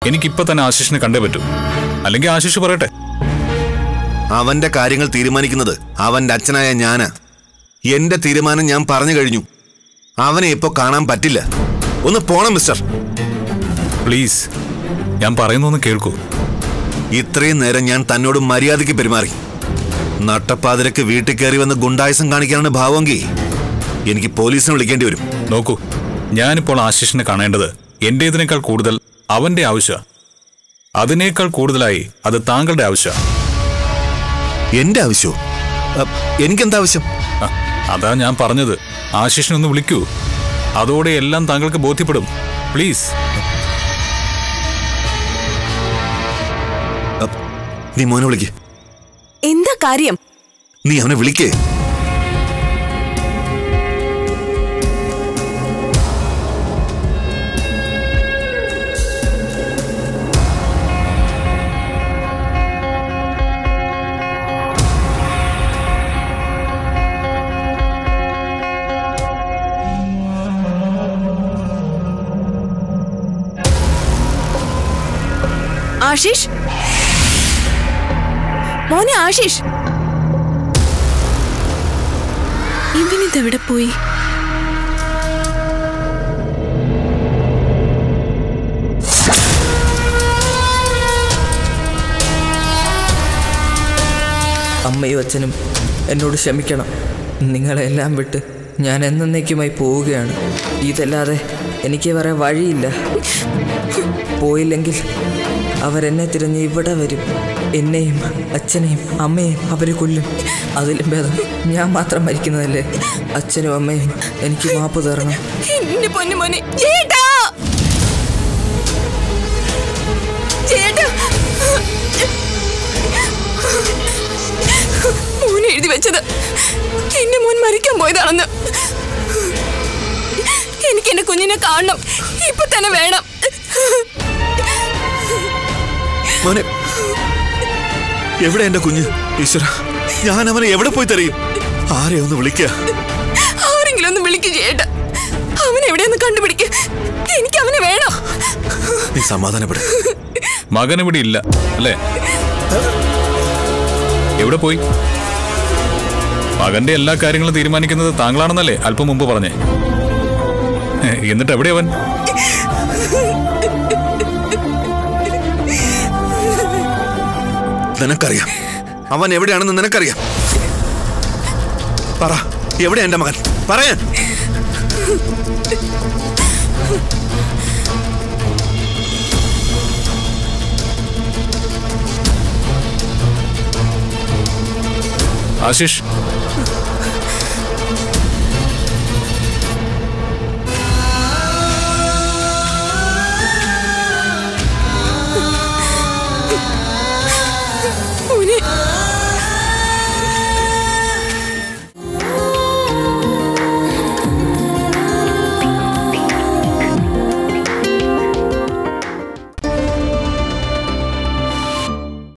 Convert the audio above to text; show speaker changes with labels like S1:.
S1: എനിക്കിപ്പോ തന്നെ ആശിഷിനെ കണ്ടേ പറ്റൂ അല്ലെങ്കിൽ ആശിഷ് പറയട്ടെ
S2: അവന്റെ കാര്യങ്ങൾ തീരുമാനിക്കുന്നത് അവന്റെ അച്ഛനായ ഞാനാ എന്റെ തീരുമാനം ഞാൻ പറഞ്ഞു കഴിഞ്ഞു അവനെ ഇപ്പൊ കാണാൻ പറ്റില്ല ഒന്ന് പോണം മിസ്റ്റർ
S1: പ്ലീസ് ഞാൻ പറയുന്നൊന്ന് കേൾക്കൂ
S2: ഇത്രയും നേരം ഞാൻ തന്നോട് മര്യാദയ്ക്ക് പെരുമാറി നട്ടപ്പാതിരക്ക് വീട്ടിൽ കയറി വന്ന് ഗുണ്ടായുസം കാണിക്കാനാണ് ഭാവമെങ്കിൽ എനിക്ക് പോലീസിനെ വിളിക്കേണ്ടി വരും
S1: നോക്കൂ ഞാനിപ്പോൾ ആശിഷിനെ കാണേണ്ടത് എന്റേതിനേക്കാൾ കൂടുതൽ അവന്റെ ആവശ്യ അതിനേക്കാൾ കൂടുതലായി അത് താങ്കളുടെ ആവശ്യ
S2: എന്റെ ആവശ്യമോ അ, എനിക്കെന്താ ആവശ്യം
S1: അതാ ഞാൻ പറഞ്ഞത് ആശിഷിനെ ഒന്ന് വിളിക്കൂ അതോടെ എല്ലാം താങ്കൾക്ക് ബോധ്യപ്പെടും പ്ലീസ്
S2: അ, നീ മോനെ വിളിക്ക്
S3: എന്താ കാര്യം
S2: നീ അവനെ വിളിക്കേ
S3: ആശിഷ് മോനെ ആശിഷ് ഇവനിതെവിടെ പോയി
S4: അമ്മയും അച്ഛനും എന്നോട് ക്ഷമിക്കണം നിങ്ങളെല്ലാം വിട്ട് ഞാൻ എന്നേക്കുമായി പോവുകയാണ് ഇതല്ലാതെ എനിക്ക് വേറെ വഴിയില്ല പോയില്ലെങ്കിൽ അവരെന്നെ തിരഞ്ഞ് ഇവിടെ വരും എന്നെയും അച്ഛനെയും അമ്മയെയും അവർ കൊല്ലും അതിലും ഭേദം ഞാൻ മാത്രം മരിക്കുന്നതല്ലേ അച്ഛനും അമ്മയും എനിക്ക് മാപ്പ് തരണം
S3: എന്റെ പൊന്നു മോനെ ചേട്ടാ ചേട്ടാ മോൻ എഴുതി വെച്ചത് എന്റെ മോൻ മരിക്കാൻ പോയതാണെന്ന് എനിക്ക് എന്റെ കുഞ്ഞിനെ കാണണം ഇപ്പൊ തന്നെ വേണം
S2: മോനെ എവിടെ എന്റെ കുഞ്ഞ് ഈശ്വര ഞാൻ അവനെ എവിടെ പോയി തരയും ആരെ ഒന്ന് വിളിക്കുക
S3: ആരെങ്കിലും ഒന്ന് വിളിക്കും ചേട്ടാ അവൻ എവിടെയൊന്ന് കണ്ടുപിടിക്ക എനിക്ക് അവനെ വേണം
S2: നീ സമാധാനപ്പെട്
S1: മകൻ ഇവിടെ ഇല്ല അല്ലേ എവിടെ പോയി മകന്റെ എല്ലാ കാര്യങ്ങളും തീരുമാനിക്കുന്നത് താങ്കളാണെന്നല്ലേ അല്പം മുമ്പ് പറഞ്ഞേ എന്നിട്ട് എവിടെ അവൻ
S2: നിനക്കറിയാം അവൻ എവിടെയാണെന്ന് നിനക്കറിയാം പറ എവിടെ എന്റെ മകൻ പറയാൻ
S1: ആശിഷ്